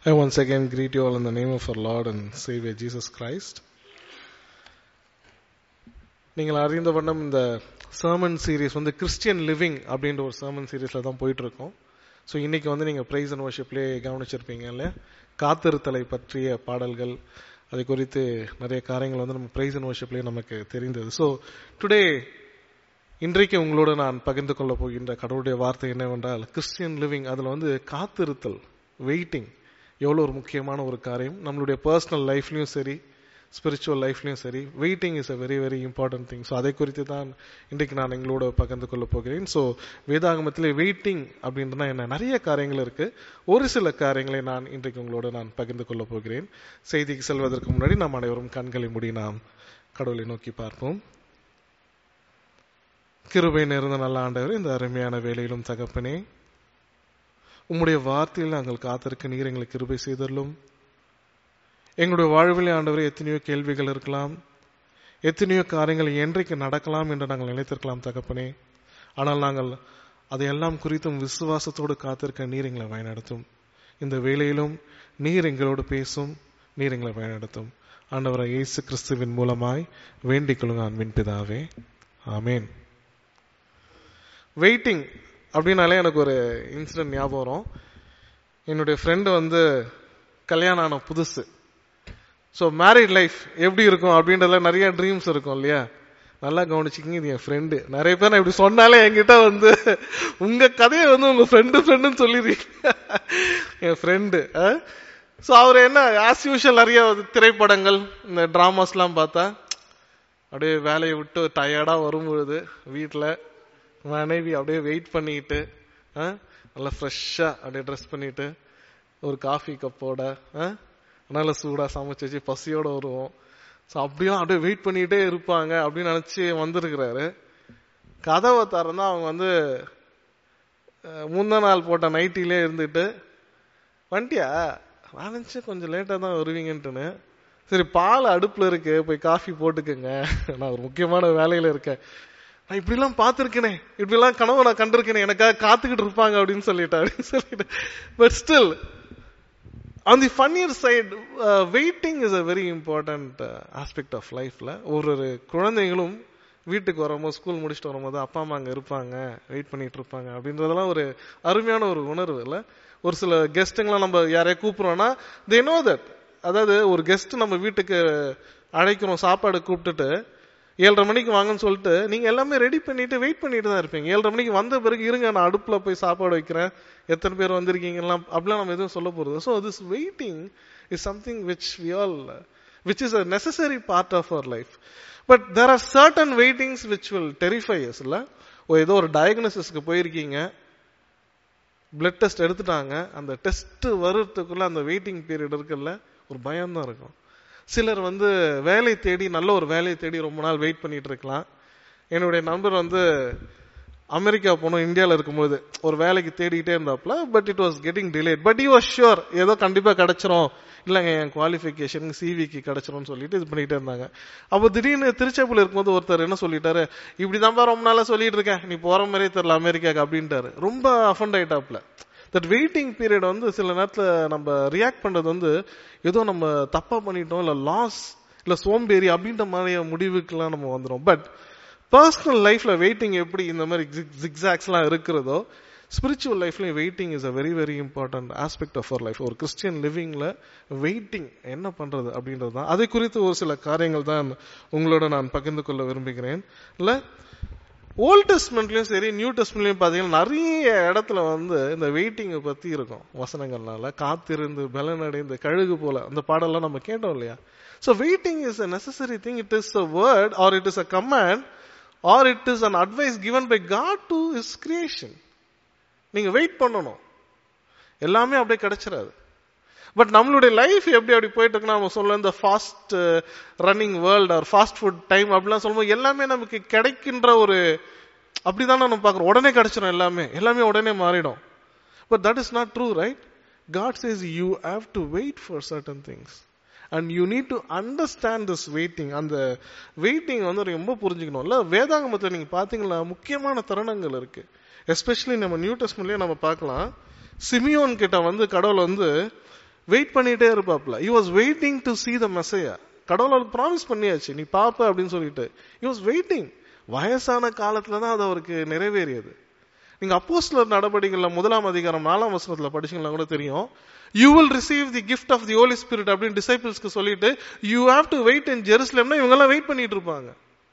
I once again greet you all in the name of our Lord and Savior Jesus Christ. நீங்கள் அறிந்த வண்ணம் இந்த sermon series வந்து Christian living அப்படின்ற ஒரு சர்மன் சீரீஸ்ல தான் போயிட்டு இருக்கோம் ஸோ இன்னைக்கு வந்து நீங்க பிரைஸ் அண்ட் வர்ஷிப்லேயே கவனிச்சிருப்பீங்க இல்லையா காத்திருத்தலை பற்றிய பாடல்கள் அதை குறித்து நிறைய காரியங்கள் வந்து நம்ம பிரைஸ் அண்ட் வர்ஷிப்லேயே நமக்கு தெரிந்தது ஸோ டுடே இன்றைக்கு உங்களோட நான் பகிர்ந்து கொள்ள போகின்ற கடவுளுடைய வார்த்தை என்னவென்றால் கிறிஸ்டியன் லிவிங் அதில் வந்து காத்திருத்தல் வெயிட்டிங் எவ்வளோ ஒரு முக்கியமான ஒரு காரியம் நம்மளுடைய பர்சனல் லைஃப்லையும் சரி ஸ்பிரிச்சுவல் லைஃப்லையும் சரி waiting is a very very important thing so அதை குறித்து தான் இன்றைக்கு நான் எங்களோட பகிர்ந்து கொள்ள போகிறேன் ஸோ வேதாகமத்தில் வெயிட்டிங் அப்படின்றனா என்ன நிறைய காரியங்கள் இருக்கு ஒரு சில காரியங்களை நான் இன்றைக்கு உங்களோட நான் பகிர்ந்து கொள்ள போகிறேன் செய்திக்கு செல்வதற்கு முன்னாடி நாம் அனைவரும் கண்களை மூடி நாம் கடவுளை நோக்கி பார்ப்போம் கிருபை நேர்ந்த நல்ல ஆண்டவர் இந்த அருமையான வேலையிலும் தகப்பனே உம்முடைய வார்த்தையில் நாங்கள் காத்திருக்க நீர் எங்களுக்கு கிருபை செய்தள்ளும் எங்களுடைய வாழ்வில் ஆண்டவரே எத்தனையோ கேள்விகள் இருக்கலாம் எத்தனையோ காரியங்கள் என்றைக்கு நடக்கலாம் என்று நாங்கள் நினைத்திருக்கலாம் தகப்பனே ஆனால் நாங்கள் அதையெல்லாம் குறித்தும் விசுவாசத்தோடு காத்திருக்க நீர் எங்களை வழிநடத்தும் இந்த வேளையிலும் நீர் எங்களோடு பேசும் நீர் எங்களை வழிநடத்தும் ஆண்டவரை இயேசு கிறிஸ்துவின் மூலமாய் வேண்டிக் கொள்ளுங்க அன்பின் பிதாவே ஆமேன் வெயிட்டிங் அப்படின்னாலே எனக்கு ஒரு இன்சிடென்ட் ஞாபகம் வரும் என்னுடைய ஃப்ரெண்டு வந்து கல்யாணம் ஆன புதுசு ஸோ மேரிட் லைஃப் எப்படி இருக்கும் அப்படின்றதுல நிறைய ட்ரீம்ஸ் இருக்கும் இல்லையா நல்லா கவனிச்சிக்கிங்க இது என் ஃப்ரெண்டு நிறைய பேர் நான் இப்படி சொன்னாலே என்கிட்ட வந்து உங்க கதையை வந்து உங்க ஃப்ரெண்டு ஃப்ரெண்டுன்னு சொல்லிடுறீங்க என் ஃப்ரெண்டு ஸோ அவர் என்ன ஆஸ் யூஷுவல் நிறைய திரைப்படங்கள் இந்த டிராமாஸ்லாம் பார்த்தா அப்படியே வேலையை விட்டு டயர்டாக வரும்பொழுது வீட்டில் மனைவி அப்படியே வெயிட் பண்ணிட்டு நல்லா ஃப்ரெஷ்ஷாக அப்படியே ட்ரெஸ் பண்ணிட்டு ஒரு காஃபி கப்போட நல்ல சூடாக சமைச்சு வச்சு பசியோட வருவோம் ஸோ அப்படியெல்லாம் அப்படியே வெயிட் பண்ணிட்டே இருப்பாங்க அப்படின்னு நினச்சி வந்திருக்கிறாரு கதவை திறந்தா அவங்க வந்து முந்தா நாள் போட்ட நைட்டிலே இருந்துட்டு வந்துட்டியா நான் நினச்சேன் கொஞ்சம் லேட்டாக தான் வருவீங்கன்ட்டுன்னு சரி பால் அடுப்பில் இருக்கு போய் காஃபி போட்டுக்கோங்க நான் ஒரு முக்கியமான வேலையில் இருக்கேன் நான் இப்படிலாம் பார்த்துருக்கேனே இப்படிலாம் கனவு நான் கண்டிருக்கேனே எனக்காக காத்துக்கிட்டு இருப்பாங்க அப்படின்னு சொல்லிட்டு அப்படின்னு சொல்லிட்டு but still on the funnier side waiting is a very important aspect of லைஃப்ல ஒரு ஒரு குழந்தைகளும் வீட்டுக்கு வரும்போது ஸ்கூல் முடிச்சுட்டு வரும்போது அப்பா அம்மா அங்கே இருப்பாங்க வெயிட் பண்ணிட்டு இருப்பாங்க அப்படின்றதெல்லாம் ஒரு அருமையான ஒரு உணர்வு இல்லை ஒரு சில கெஸ்ட்டுங்களாம் நம்ம யாரையா கூப்பிடுறோம்னா தே நோ தட் அதாவது ஒரு கெஸ்ட் நம்ம வீட்டுக்கு அழைக்கிறோம் சாப்பாடு கூப்பிட்டுட்டு ஏழரை மணிக்கு வாங்கன்னு சொல்லிட்டு நீங்க எல்லாமே ரெடி பண்ணிட்டு வெயிட் பண்ணிட்டு தான் இருப்பீங்க ஏழரை மணிக்கு வந்த பிறகு இருங்க நான் அடுப்புல போய் சாப்பாடு வைக்கிறேன் எத்தனை பேர் வந்திருக்கீங்கலாம் அப்படிலாம் நம்ம எதுவும் சொல்ல போறது so this waiting is something which we all which is a necessary part of our life but there are certain waitings which will terrify us இல்ல ஏதோ ஒரு டயக்னோசிஸ்க்கு போயிருக்கீங்க பிளட் டெஸ்ட் எடுத்துட்டாங்க அந்த டெஸ்ட் வர்றதுக்குள்ள அந்த வெயிட்டிங் பீரியட் இருக்குல்ல ஒரு பயம் தான் இருக்கும் சிலர் வந்து வேலை தேடி நல்ல ஒரு வேலையை தேடி ரொம்ப நாள் வெயிட் பண்ணிட்டு இருக்கலாம் என்னுடைய நண்பர் வந்து அமெரிக்கா போனோம் இந்தியாவில் இருக்கும்போது ஒரு வேலைக்கு தேடிக்கிட்டே இருந்தாப்ல but it was getting delayed but you was sure ஏதோ கண்டிப்பா கிடைச்சிரும் இல்லைங்க என் குவாலிஃபிகேஷன் சிவிக்கு கிடைச்சிரும்னு சொல்லிட்டு இது பண்ணிட்டே இருந்தாங்க அப்போ திடீர்னு திருச்செப்பூர் இருக்கும்போது ஒருத்தர் என்ன சொல்லிட்டாரு இப்படிதான்ப்பா ரொம்ப நாளா சொல்லிட்டு இருக்கேன் நீ போற மாதிரியே தெரியல அமெரிக்காக்கு அப்படின்ட்டாரு ரொம்ப அஃபண்ட் ஆயிட்டாப்ல தட் வெயிட்டிங் பீரியட் வந்து சில நேரத்தில் நம்ம ரியாக்ட் பண்றது வந்து ஏதோ நம்ம தப்பா பண்ணிட்டோம் இல்ல லாஸ் இல்ல சோம்பேறி அப்படின்ற மாதிரி முடிவுக்கெல்லாம் நம்ம வந்துடும் பட் பர்சனல் லைஃப்ல வெயிட்டிங் எப்படி இந்த மாதிரி ஜிக்ஸாக்ஸ்லாம் இருக்கிறதோ ஸ்பிரிச்சுவல் லைஃப்லயும் waiting is a very very important aspect of our life ஒரு கிறிஸ்டியன் லிவிங்ல வெயிட்டிங் என்ன பண்றது அப்படின்றது தான் அதை குறித்து ஒரு சில காரியங்கள் தான் உங்களோட நான் பகிர்ந்து கொள்ள விரும்புகிறேன் இல்ல ஓல்ட் டெஸ்ட்மெண்ட்லயும் சரி நியூ டெஸ்ட்மெண்ட்லயும் பாத்தீங்கன்னா நிறைய இடத்துல வந்து இந்த வெயிட்டிங்கை பத்தி இருக்கும் வசனங்கள்னால காத்திருந்து பலனடைந்து கழுகு போல அந்த பாடெல்லாம் நம்ம கேட்டோம் இல்லையா so waiting is a necessary thing it is a word or it is a command or it is an advice given by God to his creation நீங்க வெயிட் பண்ணணும் எல்லாமே அப்படியே கிடைச்சிடாது பட் நம்மளுடைய லைஃப் எப்படி அப்படி போயிட்டு இருக்குன்னா நம்ம சொல்ல இந்த fast running world or fast food time அப்படிலாம் சொல்லும்போது எல்லாமே நமக்கு கிடைக்கின்ற ஒரு அப்படிதான் நம்ம பார்க்குறோம் உடனே கிடைச்சிடும் எல்லாமே எல்லாமே உடனே மாறிடும் but that is not true right God says you have to wait for certain things and you need to understand this waiting அந்த வெயிட்டிங் வந்து ரொம்ப புரிஞ்சுக்கணும் இல்ல வேதாகமத்தில் நீங்க பாத்தீங்களா முக்கியமான தருணங்கள் இருக்கு எஸ்பெஷலி நம்ம நியூ டெஸ்ட்மெண்ட்லயே நம்ம பார்க்கலாம் சிமியோன் கிட்ட வந்து கடவுள் வந்து வெயிட் பண்ணிட்டே இருப்பாப்ல he was waiting to see the Messiah கடவுள் அவருக்கு ப்ராமிஸ் பண்ணியாச்சு நீ பாப்ப அப்படின்னு சொல்லிட்டு he was வெயிட்டிங் வயசான காலத்துல தான் அது அவருக்கு நிறைவேறியது நீங்க அப்போஸ்லர் நடவடிக்கைகள்ல முதலாம் அதிகாரம் நாலாம் வசனத்துல படிச்சீங்கன்னா கூட தெரியும் you will receive the gift of the Holy Spirit அப்படின்னு டிசைபிள்ஸ்க்கு சொல்லிட்டு you have to wait in ஜெருசலேம்னா இவங்க எல்லாம் வெயிட் பண்ணிட்டு இருப்பாங்க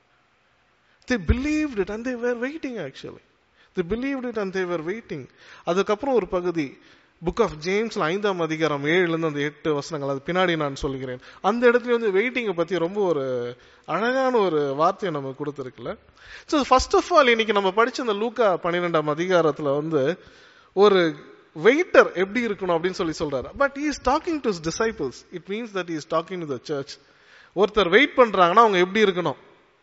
they believed it and they were waiting actually they believed it and they were waiting அதுக்கப்புறம் ஒரு பகுதி புக் ஆஃப் ஜேம்ஸ்ல ஐந்தாம் அதிகாரம் ஏழுல இருந்து அந்த எட்டு வசனங்கள் அது பின்னாடி நான் சொல்கிறேன் அந்த இடத்துல வந்து வெயிட்டிங்கை பத்தி ரொம்ப ஒரு அழகான ஒரு வார்த்தையை நம்ம கொடுத்துருக்குல்ல ஸோ ஃபர்ஸ்ட் ஆஃப் ஆல் இன்னைக்கு நம்ம படிச்ச அந்த லூக்கா பன்னிரெண்டாம் அதிகாரத்துல வந்து ஒரு வெயிட்டர் எப்படி இருக்கணும் அப்படின்னு சொல்லி சொல்றாரு but is talking to disciples it means that is talking to the church ஒருத்தர் வெயிட் பண்றாங்கன்னா அவங்க எப்படி இருக்கணும்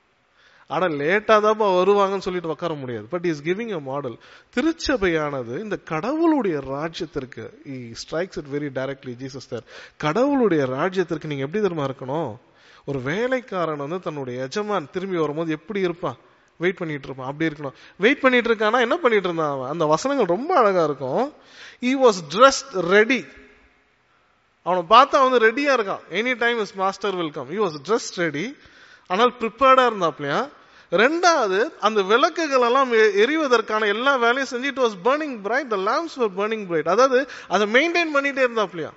ஆனா லேட்டா தான் வருவாங்கன்னு சொல்லிட்டு உட்கார முடியாது but is giving a model திருச்சபையானது இந்த கடவுளுடைய ராஜ்யத்திற்கு strikes it very directly Jesus sir கடவுளுடைய ராஜ்யத்திற்கு நீங்க எப்படி தெரியுமா இருக்கணும் ஒரு வேலைக்காரன் வந்து தன்னுடைய எஜமான் திரும்பி வரும்போது எப்படி இருப்பான் வெயிட் பண்ணிட்டு இருப்பான் அப்படி இருக்கணும் வெயிட் பண்ணிட்டு இருக்கானா என்ன பண்ணிட்டு இருந்தான் அவன் அந்த வசனங்கள் ரொம்ப அழகா இருக்கும் ஈ வாஸ் ட்ரெஸ்ட் ரெடி அவனை பார்த்தா வந்து ரெடியா இருக்கான் any time is master welcome he was dressed ready ஆனால் ப்ரிப்பேர்டா இருந்தாப்லையா ரெண்டாவது அந்த விளக்குகள் எல்லாம் எ- எரிவதற்கான எல்லா வேலையும் செஞ்சு it was burning bright the lamps were burning bright அதாவது அதை மெயின்டைன் பண்ணிட்டே இருந்தாப்லையா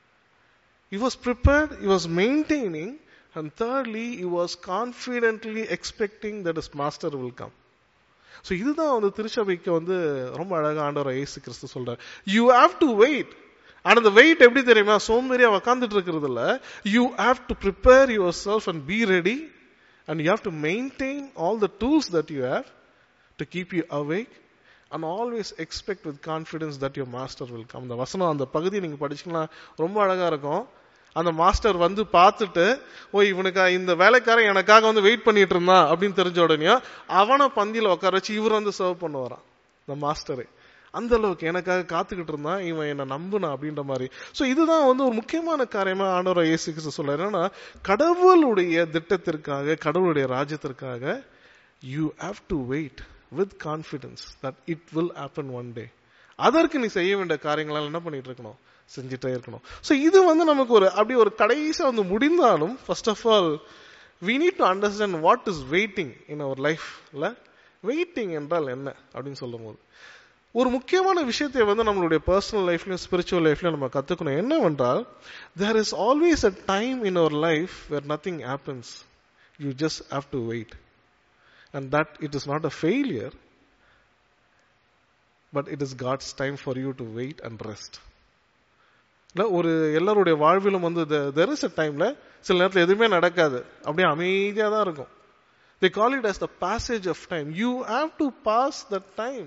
he was prepared he was maintaining and thirdly he was confidently expecting that his master will come so இதுதான் வந்து திருச்சபைக்கு வந்து ரொம்ப அழகா ஆண்டவர் இயேசு கிறிஸ்து சொல்றார் யூ ஹாவ் டு வெயிட் ஆனா அந்த வெயிட் எப்படி தெரியுமா சோம்பேறியா உக்காந்துட்டு இருக்கிறது இல்ல you have to prepare yourself and be ready and you have to maintain all the tools that you have to keep you awake and always expect with confidence that your master will come அந்த வசனம் அந்த பகுதியை நீங்க படிச்சீங்கன்னா ரொம்ப அழகா இருக்கும் அந்த மாஸ்டர் வந்து பார்த்துட்டு ஓ இவனுக்கா இந்த வேலைக்காரன் எனக்காக வந்து வெயிட் பண்ணிட்டு இருந்தான் அப்படின்னு தெரிஞ்ச உடனே அவனை பந்தியில உட்கார வச்சு இவர் வந்து சர்வ் பண்ணுவாராம் இந்த மாஸ்டரு அந்த அளவுக்கு எனக்காக காத்துக்கிட்டு இருந்தான் இவன் என்ன நம்புனான் அப்படின்ற மாதிரி சோ இதுதான் வந்து ஒரு முக்கியமான காரியமா ஆண்டவர் இயேசு கிறிஸ்து சொல்றாரு என்னன்னா கடவுளுடைய திட்டத்திற்காக கடவுளுடைய ராஜ்யத்திற்காக you have to wait with confidence that it will happen one day அதற்கு நீ செய்ய வேண்டிய காரியங்களால் என்ன பண்ணிட்டு இருக்கணும் செஞ்சுட்டே இருக்கணும் சோ இது வந்து நமக்கு ஒரு அப்படி ஒரு கடைசியா வந்து முடிந்தாலும் first of all we need to understand what is waiting in our life இல்ல வெயிட்டிங் என்றால் என்ன அப்படின்னு சொல்லும் போது ஒரு முக்கியமான விஷயத்தை வந்து நம்மளுடைய பர்சனல் லைஃப்லயும் ஸ்பிரிச்சுவல் லைஃப்லயும் நம்ம கத்துக்கணும் என்னவென்றால் there is always a time in our life where nothing happens you just have to wait and that it is not a failure but it is God's time for you to wait and rest இல்ல ஒரு எல்லாருடைய வாழ்விலும் வந்து there is a டைம்ல சில நேரத்தில் எதுவுமே நடக்காது அப்படியே அமைதியா தான் இருக்கும் they call it as the passage of time you have to pass that time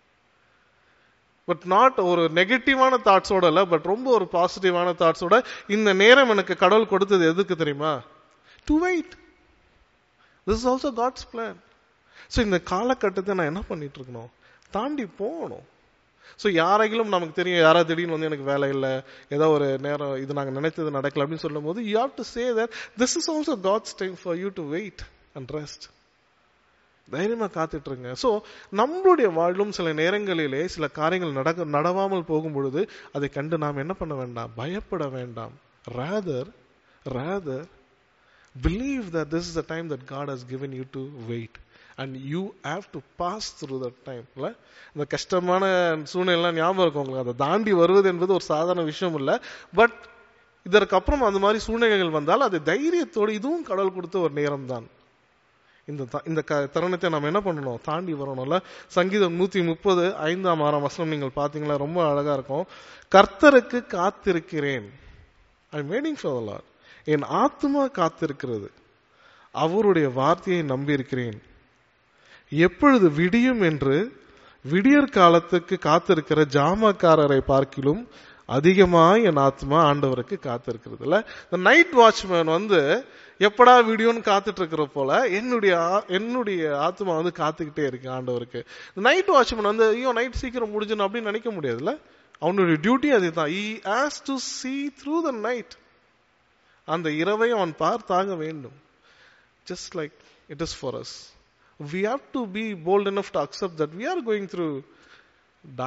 but not ஒரு நெகட்டிவான தாட்ஸோட இல்ல பட் ரொம்ப ஒரு பாசிட்டிவான தாட்ஸோட இந்த நேரம் எனக்கு கடவுள் கொடுத்தது எதுக்கு தெரியுமா to wait this is also God's plan so இந்த காலகட்டத்தை நான் என்ன பண்ணிட்டு இருக்கணும் தாண்டி போகணும் ஸோ யாரைகளும் நமக்கு தெரியும் யாரா திடீர்னு வந்து எனக்கு வேலை இல்லை ஏதோ ஒரு நேரம் இது நாங்கள் நினைத்தது நடக்கல அப்படின்னு சொல்லும் போது you have to say that this is also God's time for you to wait and rest தைரியமா காத்துட்டு இருங்க ஸோ நம்மளுடைய வாழ்வும் சில நேரங்களிலே சில காரியங்கள் நடக்க நடவாமல் போகும் பொழுது அதை கண்டு நாம் என்ன பண்ண வேண்டாம் பயப்பட வேண்டாம் rather rather believe that this is the time that God has given you to wait and you have to pass through that time இல்ல இந்த கஷ்டமான சூழ்நிலை ஞாபகம் இருக்கும் உங்களுக்கு அதை தாண்டி வருவது என்பது ஒரு சாதாரண விஷயம் இல்ல பட் இதற்கப்புறம் அந்த மாதிரி சூழ்நிலைகள் வந்தால் அது தைரியத்தோடு இதுவும் கடவுள் கொடுத்த ஒரு நேரம் தான் இந்த த- இந்த க- தருணத்தை நாம் என்ன பண்ணணும் தாண்டி வரணும்ல சங்கீதம் நூத்தி முப்பது ஐந்தாம் ஆறாம் வசனம் நீங்கள் பாத்தீங்களா ரொம்ப அழகா இருக்கும் கர்த்தருக்கு காத்திருக்கிறேன் ஐ வெயிட்டிங் ஃபார் லார்ட் என் ஆத்மா காத்திருக்கிறது அவருடைய வார்த்தையை நம்பியிருக்கிறேன் எப்பொழுது விடியும் என்று விடியற் காலத்துக்கு காத்திருக்கிற ஜாமக்காரரை பார்க்கிலும் அதிகமாய் என் ஆத்மா ஆண்டவருக்கு காத்திருக்கிறது இல்ல இந்த நைட் வாட்ச்மேன் வந்து எப்படா விடியோன்னு காத்துட்டு இருக்கிற போல என்னுடைய ஆ- என்னுடைய ஆத்மா வந்து காத்துக்கிட்டே இருக்கு ஆண்டவருக்கு நைட் வாட்ச்மேன் வந்து ஐயோ நைட் சீக்கிரம் முடிஞ்சிடும் அப்படின்னு நினைக்க முடியாதுல்ல அவனுடைய டியூட்டி அதுதான் he has to see through the night அந்த இரவை அவன் பார்த்தாக வேண்டும் just like it is for us. We have to be bold enough to accept that we are going through dark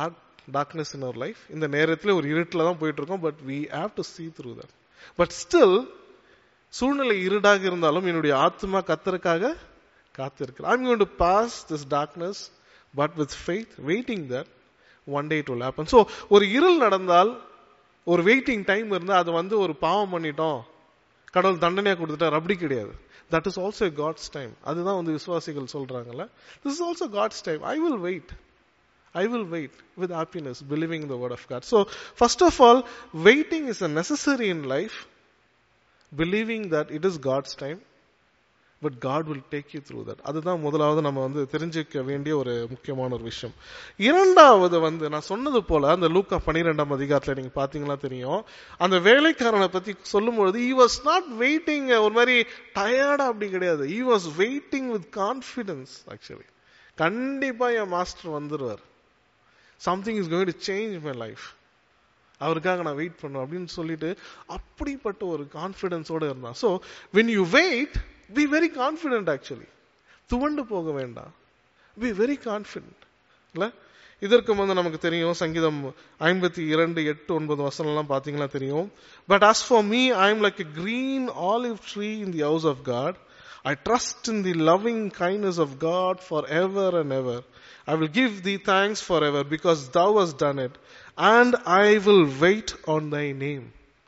darkness in our life இந்த நேரத்தில் ஒரு இருட்டில் தான் போயிட்டு இருக்கோம் but we have to see through that but still சூழ்நிலை இருடாக இருந்தாலும் என்னுடைய ஆத்மா கத்தருக்காக காத்திருக்கிறேன் I'm going to pass this darkness but with faith waiting that one day it will happen so ஒரு இருள் நடந்தால் ஒரு வெயிட்டிங் டைம் இருந்தால் அது வந்து ஒரு பாவம் பண்ணிட்டோம் கடவுள் தண்டனையா கொடுத்துட்டார் அப்படி கிடையாது that is also God's time அதுதான் வந்து விசுவாசிகள் சொல்றாங்கல்ல this is also God's time I will wait I will wait with happiness, believing the word of God. So, first of all, waiting is a necessary in life, believing that it is God's time, but God will take you through that. அதுதான் முதலாவது நம்ம வந்து தெரிஞ்சுக்க வேண்டிய ஒரு முக்கியமான ஒரு விஷயம் இரண்டாவது வந்து நான் சொன்னது போல அந்த லூக்கா பன்னிரெண்டாம் அதிகாரத்துல நீங்க பாத்தீங்களா தெரியும் அந்த வேலைக்காரனை பத்தி சொல்லும்பொழுது he was not waiting ஒரு மாதிரி டயர்டா அப்படி கிடையாது he was waiting with confidence actually கண்டிப்பா என் மாஸ்டர் வந்துருவார் something is going to change my life அவருக்காக நான் வெயிட் பண்ணுவேன் அப்படின்னு சொல்லிட்டு அப்படிப்பட்ட ஒரு கான்ஃபிடன்ஸோட இருந்தான் so when you wait be very confident actually துவண்டு போக வேண்டாம் பி வெரி கான்ஃபிடென்ட் இல்ல இதற்கு வந்து நமக்கு தெரியும் சங்கீதம் ஐம்பத்தி இரண்டு எட்டு ஒன்பது வசனம்லாம் பார்த்தீங்கன்னா தெரியும் but as for me I am like a green olive tree in the house of God I trust in the loving kindness of God forever and ever. I will give thee thanks forever because thou hast done it, and I will wait on thy name.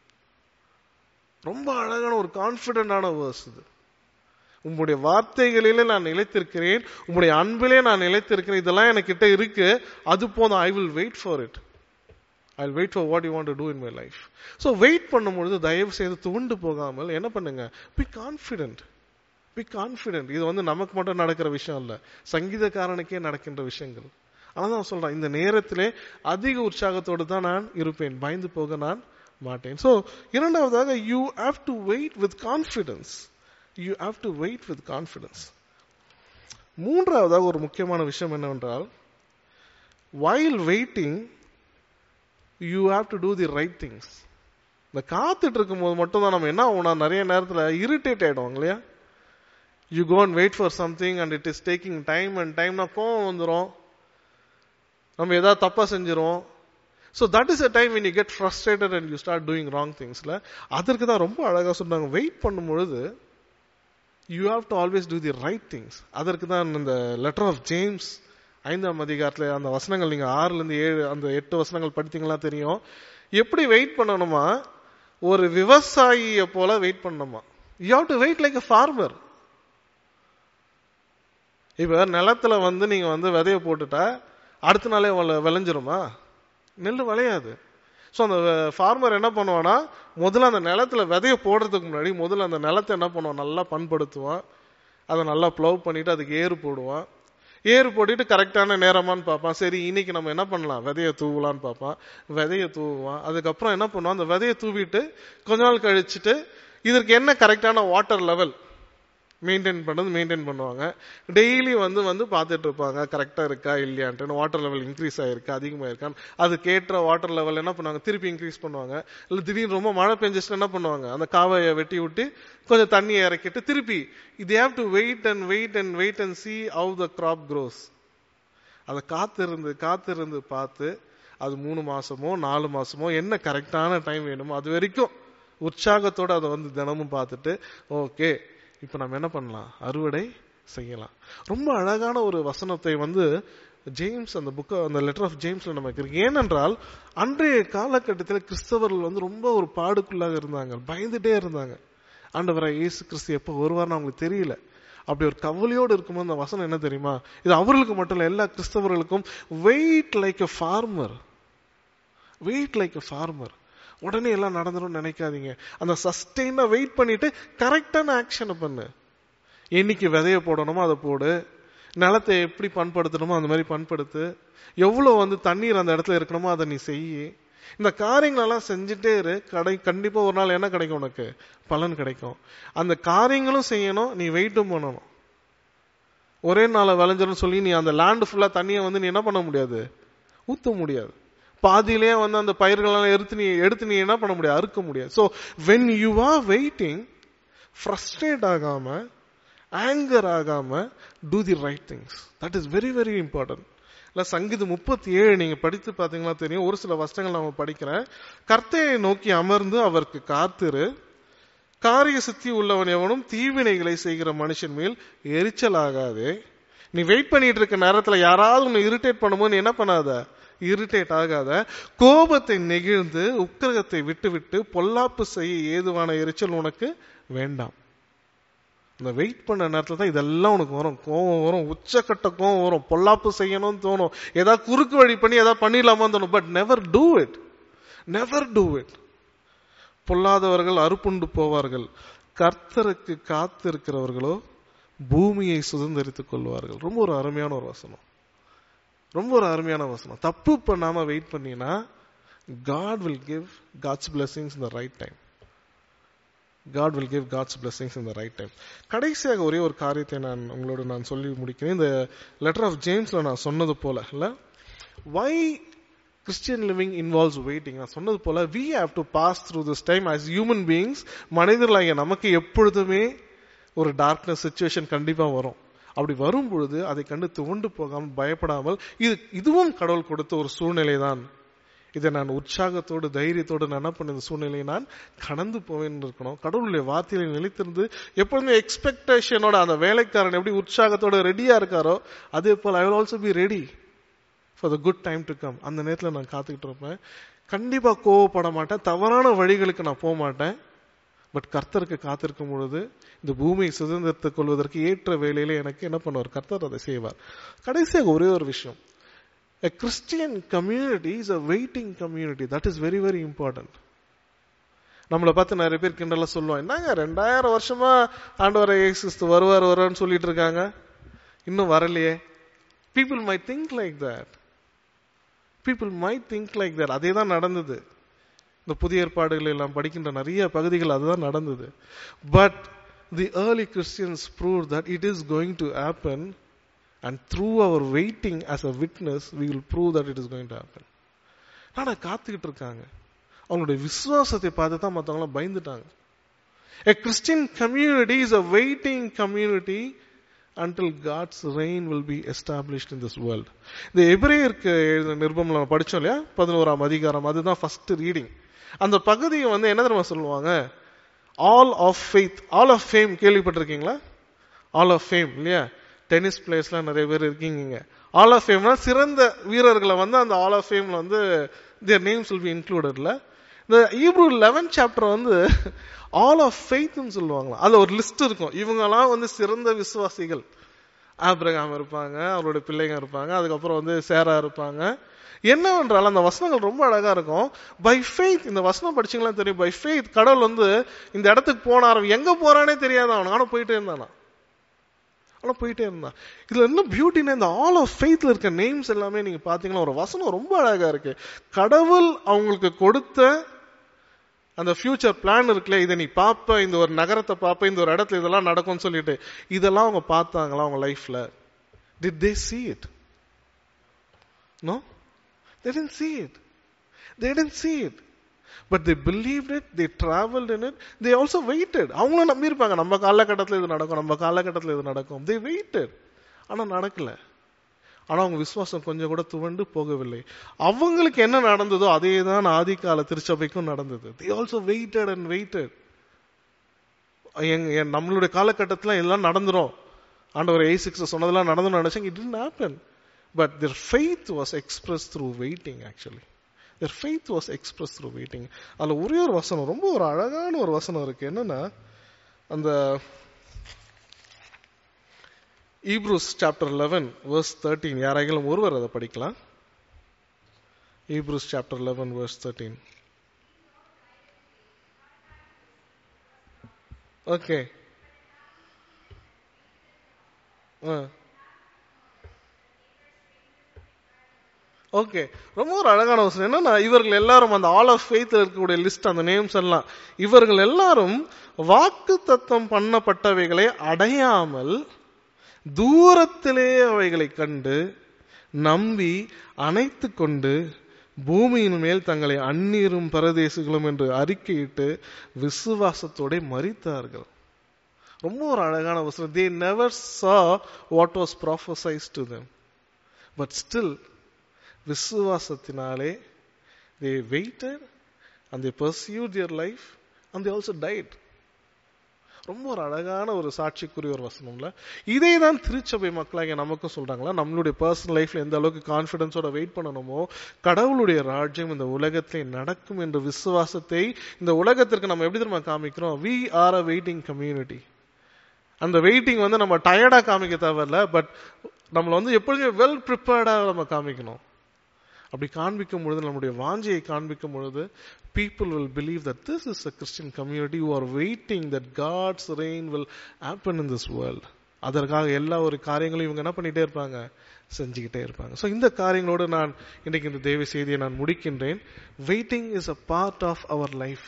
ரொம்ப அழகான ஒரு கான்பிடண்டான verse இது உம்முடைய வார்த்தைகளிலே நான் நிலைத்திருக்கிறேன் உம்முடைய அன்பிலே நான் நிலைத்திருக்கிறேன் இதெல்லாம் எனக்கிட்ட இருக்கு அது போதும் I will wait for it I wait for what you want to do in my life so wait பண்ணும்பொழுது தயவு செய்து துவண்டு போகாமல் என்ன பண்ணுங்க பி கான்ஃபிடென்ட் பி கான்ஃபிடென்ட் இது வந்து நமக்கு மட்டும் நடக்கிற விஷயம் இல்ல சங்கீதக்காரனுக்கே நடக்கின்ற விஷயங்கள் ஆனால் நான் சொல்றேன் இந்த நேரத்திலே அதிக உற்சாகத்தோடு தான் நான் இருப்பேன் பயந்து போக நான் மாட்டேன் ஸோ இரண்டாவதாக you have to wait with confidence you have to wait with confidence மூன்றாவதாக ஒரு முக்கியமான விஷயம் என்னவென்றால் while waiting you have to do the right things இந்த காத்துட்டு இருக்கும்போது மட்டும் தான் நம்ம என்ன ஆகும் நிறைய நேரத்தில் இரிட்டேட் ஆயிடுவோம் இல்லையா you go and wait for something and it is taking time and டைம்னா கோவம் வந்துடும் நம்ம ஏதாவது தப்பா செஞ்சிரும் so that is a time when you get frustrated and you start doing wrong thingsல அதற்கு தான் ரொம்ப அழகா சொன்னாங்க வெயிட் பண்ணும் பொழுது you have to always do the right things அதற்கு தான் இந்த லெட்டர் ஆஃப் ஜேம்ஸ் ஐந்தாம் அதிகாரத்தில் அந்த வசனங்கள் நீங்க ஆறுல இருந்து ஏழு அந்த எட்டு வசனங்கள் படித்தீங்களா தெரியும் எப்படி வெயிட் பண்ணணுமா ஒரு விவசாயியை போல வெயிட் பண்ணணுமா you have to wait like a farmer இப்ப நிலத்துல வந்து நீங்க வந்து விதைய போட்டுட்டா அடுத்த நாளே வள- விளைஞ்சிருமா நெல் விளையாது ஸோ அந்த ஃபார்மர் என்ன பண்ணுவான்னா முதல்ல அந்த நிலத்துல விதைய போடுறதுக்கு முன்னாடி முதல்ல அந்த நிலத்தை என்ன பண்ணுவான் நல்லா பண்படுத்துவான் அதை நல்லா ப்ளவ் பண்ணிட்டு அதுக்கு ஏறு போடுவான் ஏறு போட்டுட்டு கரெக்டான நேரமான்னு பார்ப்பான் சரி இன்னைக்கு நம்ம என்ன பண்ணலாம் விதைய தூவலான்னு பார்ப்பான் விதைய தூவுவான் அதுக்கப்புறம் என்ன பண்ணுவான் அந்த விதைய தூவிட்டு கொஞ்ச நாள் கழிச்சுட்டு இதற்கு என்ன கரெக்டான வாட்டர் லெவல் மெயின்டைன் பண்ணது மெயின்டைன் பண்ணுவாங்க டெய்லி வந்து வந்து பார்த்துட்டு இருப்பாங்க கரெக்டாக இருக்கா இல்லையான்ட்டு வாட்டர் லெவல் இன்க்ரீஸ் ஆயிருக்கா அதிகமாக இருக்கான்னு அதுக்கேற்ற வாட்டர் லெவல் என்ன பண்ணுவாங்க திருப்பி இன்க்ரீஸ் பண்ணுவாங்க இல்லை திடீர்னு ரொம்ப மழை பெஞ்சிச்சுன்னா என்ன பண்ணுவாங்க அந்த காவையை வெட்டி விட்டு கொஞ்சம் தண்ணியை இறக்கிட்டு திருப்பி இது have to wait and wait and wait and see how the crop grows அதை காத்திருந்து காத்திருந்து பார்த்து அது மூணு மாசமோ நாலு மாசமோ என்ன கரெக்டான டைம் வேணுமோ அது வரைக்கும் உற்சாகத்தோட அதை வந்து தினமும் பார்த்துட்டு ஓகே இப்போ நம்ம என்ன பண்ணலாம் அறுவடை செய்யலாம் ரொம்ப அழகான ஒரு வசனத்தை வந்து ஜேம்ஸ் அந்த புக்க அந்த லெட்டர் ஆஃப் ஜேம்ஸ்ல நமக்கு இருக்கு ஏனென்றால் அன்றைய காலகட்டத்தில் கிறிஸ்தவர்கள் வந்து ரொம்ப ஒரு பாடுக்குள்ளாக இருந்தாங்க பயந்துட்டே இருந்தாங்க ஆண்டவராய் இயேசு கிறிஸ்து எப்போ வருவார்னு அவங்களுக்கு தெரியல அப்படி ஒரு கவலையோடு இருக்கும்போது அந்த வசனம் என்ன தெரியுமா இது அவர்களுக்கு மட்டும் இல்ல எல்லா கிறிஸ்தவர்களுக்கும் wait like a farmer wait like a farmer உடனே எல்லாம் நடந்துடும் நினைக்காதீங்க அந்த சஸ்டெயினா வெயிட் பண்ணிட்டு கரெக்டான ஆக்ஷனை பண்ணு என்னைக்கு விதைய போடணுமோ அதை போடு நிலத்தை எப்படி பண்படுத்தணுமோ அந்த மாதிரி பண்படுத்து எவ்வளவு வந்து தண்ணீர் அந்த இடத்துல இருக்கணுமோ அதை நீ செய் இந்த காரியங்களெல்லாம் செஞ்சுட்டே இரு கடை கண்டிப்பா ஒரு நாள் என்ன கிடைக்கும் உனக்கு பலன் கிடைக்கும் அந்த காரியங்களும் செய்யணும் நீ வெயிட்டும் பண்ணணும் ஒரே நாள விளைஞ்சிரும் சொல்லி நீ அந்த லேண்ட் ஃபுல்லா தண்ணியை வந்து நீ என்ன பண்ண முடியாது ஊத்த முடியாது பாதியிலே வந்து அந்த பயிர்களெல்லாம் எடுத்து நீ எடுத்து நீ என்ன பண்ண முடியாது அறுக்க முடியாது so when you are waiting frustrate ஆகாம ஆங்கர் ஆகாம do the right things that is very very important இல்ல சங்கீதம் முப்பத்தி ஏழு நீங்க படித்து பாத்தீங்கன்னா தெரியும் ஒரு சில வசனங்கள் நான் படிக்கிறேன் கர்த்தையை நோக்கி அமர்ந்து அவருக்கு காத்திரு காரிய சித்தி உள்ளவன் எவனும் தீவினைகளை செய்கிற மனுஷன் மேல் எரிச்சலாகாதே நீ வெயிட் பண்ணிட்டு இருக்க நேரத்துல யாராவது உன்னை இரிட்டேட் பண்ணும்போது நீ என்ன பண்ணாத இரிட்டேட் ஆகாத கோபத்தை நெகிழ்ந்து உக்கிரகத்தை விட்டு விட்டு பொல்லாப்பு செய்ய ஏதுவான எரிச்சல் உனக்கு வேண்டாம் இந்த வெயிட் பண்ண நேரத்துல தான் இதெல்லாம் உனக்கு வரும் கோவம் வரும் உச்சக்கட்ட கோவம் வரும் பொல்லாப்பு செய்யணும்னு தோணும் ஏதாவது குறுக்கு வழி பண்ணி ஏதாவது பண்ணிடலாமான்னு தோணும் but never do it never do it பொல்லாதவர்கள் அறுப்புண்டு போவார்கள் கர்த்தருக்கு காத்திருக்கிறவர்களோ பூமியை சுதந்திரித்துக் கொள்வார்கள் ரொம்ப ஒரு அருமையான ஒரு வசனம் ரொம்ப ஒரு அருமையான வசனம் தப்பு பண்ணாம வெயிட் பண்ணினா God will give God's blessings இந்த right time God will give God's blessings இந்த ரைட் டைம் கடைசியாக ஒரே ஒரு காரியத்தை நான் உங்களோட நான் சொல்லி முடிக்கிறேன் இந்த லெட்டர் ஆஃப் ஜேம்ஸ்ல நான் சொன்னது போல இல்ல why Christian living involves waiting நான் சொன்னது போல we have to pass through this time as human beings மனிதர்களாகிய நமக்கு எப்பொழுதுமே ஒரு டார்க்னஸ் சுச்சுவேஷன் கண்டிப்பா வரும் அப்படி வரும் பொழுது அதை கண்டு துவண்டு போகாமல் பயப்படாமல் இது இதுவும் கடவுள் கொடுத்த ஒரு சூழ்நிலை தான் இதை நான் உற்சாகத்தோடு தைரியத்தோடு நான் என்ன பண்ண இந்த சூழ்நிலையை நான் கடந்து போவேன் இருக்கணும் கடவுளுடைய வார்த்தையில நிலைத்திருந்து எப்பொழுதுமே எக்ஸ்பெக்டேஷனோட அந்த வேலைக்காரன் எப்படி உற்சாகத்தோட ரெடியா இருக்காரோ அதே போல் I will also be ready for the good time to come அந்த நேரத்தில் நான் காத்துக்கிட்டு இருப்பேன் கண்டிப்பா கோவப்பட மாட்டேன் தவறான வழிகளுக்கு நான் போக மாட்டேன் பட் கர்த்தருக்கு காத்திருக்கும் பொழுது இந்த பூமியை சுதந்திரத்துக் கொள்வதற்கு ஏற்ற வேலையில எனக்கு என்ன பண்ணுவார் கர்த்தர் அதை செய்வார் கடைசியாக ஒரே ஒரு விஷயம் A Christian community is a waiting community. That is very, very important. நம்மளை பார்த்து நிறைய பேர் கிண்டல சொல்லுவோம் என்னங்க ரெண்டாயிரம் வருஷமா ஆண்டவரை இயேசு வருவார் வருவார்னு சொல்லிட்டு இருக்காங்க இன்னும் வரலையே people may think like that people may think like that அதே தான் நடந்தது இந்த புதிய ஏற்பாடுகள் எல்லாம் படிக்கின்ற நிறைய பகுதிகள் அதுதான் நடந்தது but the early Christians prove that it is going to happen and through our waiting as a witness we will prove that it is going to happen ஆனா காத்துக்கிட்டு இருக்காங்க அவங்களுடைய விசுவாசத்தை பார்த்து தான் மற்றவங்களாம் பயந்துட்டாங்க A Christian community is a waiting community until God's reign will be established in this world. இந்த எபிரேயருக்கு எழுதின நிருபம் நம்ம படிச்சோம் இல்லையா பதினோராம் அதிகாரம் அதுதான் ஃபர்ஸ்ட் ரீடிங் அந்த பகுதியை வந்து என்ன தெரியுமா சொல்லுவாங்க hall of faith hall of fame கேள்விப்பட்டிருக்கீங்களா ஆல் ஆஃப் ஃபேம் இல்லையா டென்னிஸ் பிளேயர்ஸ்லாம் நிறைய பேர் இருக்கீங்க ஆல் ஆஃப் ஃபேம்னா சிறந்த வீரர்களை வந்து அந்த ஆல் ஆஃப் ஃபேம்ல வந்து தேர் நேம்ஸ் வில் பி இன்க்ளூடட்ல இந்த ஈப்ரூ லெவன் சாப்டர் வந்து ஆல் ஆஃப் ஃபெய்த்னு சொல்லுவாங்களா அதுல ஒரு லிஸ்ட் இருக்கும் இவங்கெல்லாம் வந்து சிறந்த விசுவாசிகள் ஆப்ரகாம் இருப்பாங்க அவருடைய பிள்ளைங்க இருப்பாங்க அதுக்கப்புறம் வந்து சேரா இருப்பாங்க என்னவென்றால் அந்த வசனங்கள் ரொம்ப அழகா இருக்கும் பை ஃபெய்த் இந்த வசனம் படிச்சீங்களா தெரியும் பை ஃபெய்த் கடவுள் வந்து இந்த இடத்துக்கு போனார் எங்க போறானே தெரியாத அவன் ஆனா போயிட்டே இருந்தானா ஆனா போயிட்டே இருந்தான் இதுல என்ன பியூட்டினா இந்த ஆல் ஆஃப் ஃபெய்த்ல இருக்க நேம்ஸ் எல்லாமே நீங்க பாத்தீங்கன்னா ஒரு வசனம் ரொம்ப அழகா இருக்கு கடவுள் அவங்களுக்கு கொடுத்த அந்த ஃபியூச்சர் பிளான் இருக்குல்ல இதை நீ பாப்ப இந்த ஒரு நகரத்தை பாப்ப இந்த ஒரு இடத்துல இதெல்லாம் நடக்கும்னு சொல்லிட்டு இதெல்லாம் அவங்க பார்த்தாங்களா அவங்க லைஃப்ல did they see it no they didn't see it they didn't see it but they believed it they traveled in it they also waited அவங்களும் நம்பியிருப்பாங்க நம்ம காலகட்டத்தில் இது நடக்கும் நம்ம காலகட்டத்தில் இது நடக்கும் they waited ஆனா நடக்கல ஆனா அவங்க விசுவாசம் கொஞ்சம் கூட துவண்டு போகவில்லை அவங்களுக்கு என்ன நடந்ததோ அதே தான் ஆதி கால திருச்சபைக்கும் நடந்தது they also waited and waited எங்க என் நம்மளுடைய காலகட்டத்துல எல்லாம் நடந்துரும் ஆண்டவர் ஏ சிக்ஸ் சொன்னதெல்லாம் நடந்துரும் நினைச்சாங்க it didn't happen but their faith was expressed through waiting actually their faith was expressed through waiting அதுல ஒரே ஒரு வசனம் ரொம்ப ஒரு அழகான ஒரு வசனம் இருக்கு என்னன்னா அந்த Hebrews chapter eleven verse thirteen யாராயிலும் ஒருவர் அதை படிக்கலாம் Hebrews chapter eleven verse thirteen okay okay ரொம்ப ஒரு அழகான விஷயம் என்னன்னா இவர்கள் எல்லாரும் அந்த ஆல் ஆஃப் ஃபெய்த்ல இருக்கக்கூடிய லிஸ்ட் அந்த நேம்ஸ் எல்லாம் இவர்கள் எல்லாரும் வாக்கு தத்தம் பண்ணப்பட்டவைகளை அடையாமல் தூரத்திலே அவைகளை கண்டு நம்பி அணைத்து கொண்டு பூமியின் மேல் தங்களை அந்நீரும் பரதேசிகளும் என்று அறிக்கையிட்டு விசுவாசத்தோட மறித்தார்கள் ரொம்ப ஒரு அழகான வசனம் they never saw what was prophesies to them but still விசுவாசத்தினாலே they waited and they pursued their life and they also died ரொம்ப ஒரு அழகான ஒரு சாட்சிக்குரிய ஒரு வசனம்ல இதே தான் திருச்சபை மக்களாக நமக்கும் சொல்றாங்களா நம்மளுடைய பர்சனல் லைஃப்ல எந்த அளவுக்கு கான்பிடன்ஸோட வெயிட் பண்ணணுமோ கடவுளுடைய ராஜ்யம் இந்த உலகத்திலே நடக்கும் என்ற விசுவாசத்தை இந்த உலகத்திற்கு நம்ம எப்படி தெரியுமா காமிக்கிறோம் we are a waiting community அந்த வெயிட்டிங் வந்து நம்ம டயர்டா காமிக்க தேவையில்ல பட் நம்மளை வந்து எப்பொழுதுமே வெல் ப்ரிப்பேர்டா நம்ம காமிக்கணும் அப்படி காண்பிக்கும் பொழுது நம்முடைய வாஞ்சியை காண்பிக்கும் பொழுது people will believe that this is a Christian community who are waiting that God's reign will happen in this world. அதற்காக எல்லா ஒரு காரியங்களும் இவங்க என்ன பண்ணிட்டே இருப்பாங்க செஞ்சுக்கிட்டே இருப்பாங்க ஸோ இந்த காரியங்களோடு நான் இன்றைக்கு இந்த தேவ செய்தியை நான் முடிக்கின்றேன் waiting is a part of our life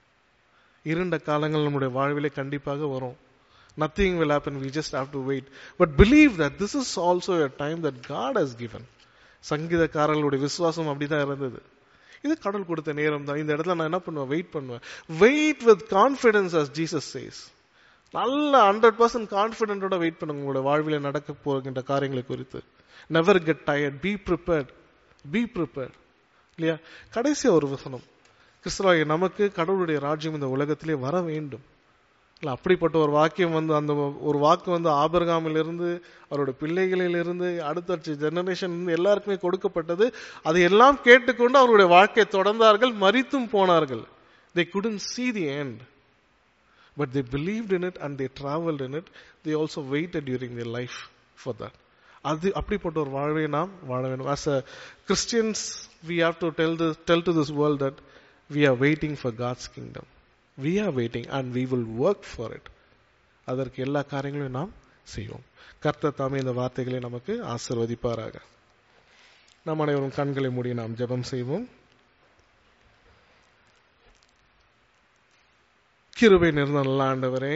இருண்ட காலங்கள் நம்முடைய வாழ்விலே கண்டிப்பாக வரும் nothing will happen we just have to wait but believe that this is also a time that God has given சங்கீதக்காரர்களுடைய விசுவாசம் அப்படிதான் இருந்தது இது கடவுள் கொடுத்த நேரம் தான் இந்த இடத்துல நான் என்ன பண்ணுவேன் வெயிட் பண்ணுவேன் wait with confidence as Jesus says நல்ல ஹண்ட்ரட் பர்சன்ட் கான்பிடென்டோட வெயிட் பண்ணுங்க உங்களோட வாழ்வில் நடக்க போகின்ற காரியங்களை குறித்து never get tired be prepared be prepared இல்லையா கடைசி ஒரு வசனம் கிறிஸ்தவாகிய நமக்கு கடவுளுடைய ராஜ்யம் இந்த உலகத்திலே வர வேண்டும் இல்ல அப்படிப்பட்ட ஒரு வாக்கியம் வந்து அந்த ஒரு வாக்கு வந்து ஆபரகாமிலிருந்து அவரோட பிள்ளைகளிலிருந்து அடுத்த ஜெனரேஷன் எல்லாருக்குமே கொடுக்கப்பட்டது அதை எல்லாம் கேட்டுக்கொண்டு அவருடைய வாழ்க்கையை தொடர்ந்தார்கள் மறித்தும் போனார்கள் தே குடன் see the end but they believed in it and they traveled in it they also waited during their life for that அது அப்படிப்பட்ட ஒரு வாழ்வை நாம் வாழ வேண்டும் as a christians we have to tell this tell to this world that we are waiting for god's kingdom we are waiting and we will work for it அதற்கு எல்லா காரியங்களையும் நாம் செய்வோம் கர்த்தர் தாமே இந்த வார்த்தைகளை நமக்கு ஆசிர்வதிப்பாராக நம் அனைவரும் கண்களை மூடி நாம் ஜெபம் செய்வோம் கிருபை நிறைந்த நல்ல ஆண்டவரே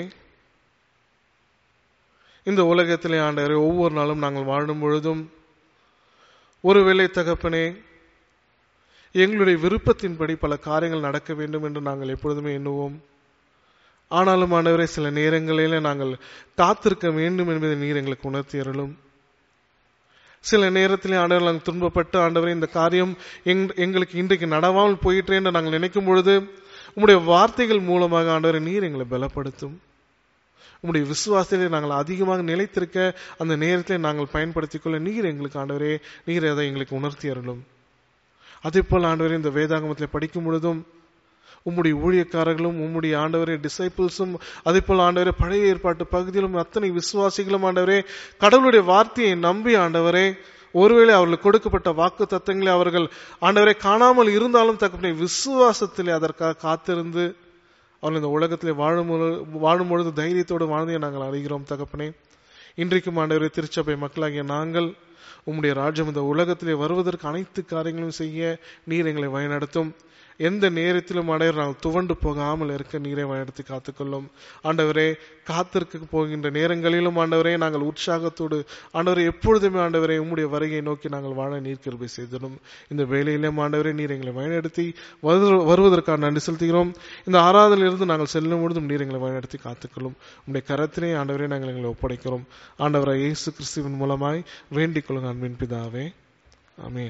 இந்த உலகத்திலே ஆண்டவரே ஒவ்வொரு நாளும் நாங்கள் வாழும் பொழுதும் ஒருவேளை தகப்பனே எங்களுடைய விருப்பத்தின்படி பல காரியங்கள் நடக்க வேண்டும் என்று நாங்கள் எப்பொழுதுமே எண்ணுவோம் ஆனாலும் ஆண்டவரே சில நேரங்களில நாங்கள் காத்திருக்க வேண்டும் என்பதை நீர் எங்களுக்கு உணர்த்தி அருளும் சில நேரத்திலே ஆண்டவர் நாங்கள் துன்பப்பட்டு ஆண்டவரே இந்த காரியம் எங்களுக்கு இன்றைக்கு நடவாமல் போயிற்றே என்று நாங்கள் நினைக்கும் பொழுது உம்முடைய வார்த்தைகள் மூலமாக ஆண்டவரை நீர் எங்களை பலப்படுத்தும் உம்முடைய விசுவாசத்திலே நாங்கள் அதிகமாக நிலைத்திருக்க அந்த நேரத்திலே நாங்கள் பயன்படுத்திக் கொள்ள நீர் எங்களுக்கு ஆண்டவரே நீர் அதை எங்களுக்கு உணர்த்தி அருளும் அதே போல் ஆண்டவரே இந்த வேதாகமத்தில் படிக்கும் பொழுதும் உம்முடைய ஊழியக்காரர்களும் உம்முடைய ஆண்டவரே டிசைபிள்ஸும் அதே போல் ஆண்டவரே பழைய ஏற்பாட்டு பகுதியிலும் அத்தனை விசுவாசிகளும் ஆண்டவரே கடவுளுடைய வார்த்தையை நம்பி ஆண்டவரே ஒருவேளை அவர்களுக்கு கொடுக்கப்பட்ட வாக்கு தத்தங்களை அவர்கள் ஆண்டவரை காணாமல் இருந்தாலும் தகப்பனை விசுவாசத்திலே அதற்காக காத்திருந்து அவர்கள் இந்த உலகத்திலே வாழும் வாழும் பொழுது தைரியத்தோடு வாழ்ந்தே நாங்கள் அறிகிறோம் தகப்பனே இன்றைக்கும் ஆண்டவரை திருச்சபை மக்களாகிய நாங்கள் உம்முடைய ராஜ்யம் இந்த உலகத்திலே வருவதற்கு அனைத்து காரியங்களும் செய்ய நீர் எங்களை வழிநடத்தும் எந்த நேரத்திலும் ஆண்டவர் நாங்கள் துவண்டு போகாமல் இருக்க நீரை வழிநடத்தி காத்துக்கொள்ளும் ஆண்டவரே காத்திருக்க போகின்ற நேரங்களிலும் ஆண்டவரே நாங்கள் உற்சாகத்தோடு ஆண்டவரை எப்பொழுதுமே ஆண்டவரே உம்முடைய வருகையை நோக்கி நாங்கள் வாழ நீர் கிருபை செய்திடும் இந்த வேலையிலும் ஆண்டவரே நீர் எங்களை வழிநடத்தி வருவதற்காக நன்றி செலுத்துகிறோம் இந்த ஆராதனையிலிருந்து நாங்கள் செல்லும் பொழுதும் நீர் எங்களை வழிநடத்தி காத்துக்கொள்ளும் உங்களுடைய கரத்தினை ஆண்டவரே நாங்கள் எங்களை ஒப்படைக்கிறோம் ஆண்டவரை இயேசு கிறிஸ்துவின் மூலமாய் வேண்டிக் கொள்ளுங்க அன்பின் பிதாவே ஆமீன்